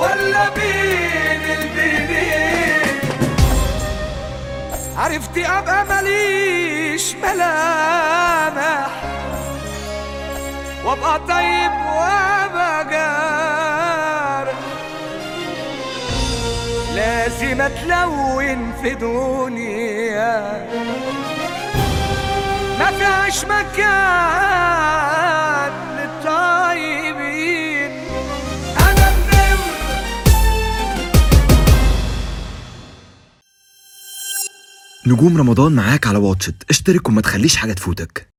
ولا بين البيبين عرفت ابقى ماليش ملامح وابقى طيب وابقى جارح لازم اتلون في دنيا ما فيهاش مكان للطيبين انا النمر نجوم رمضان معاك على واتشت اشترك وما تخليش حاجة تفوتك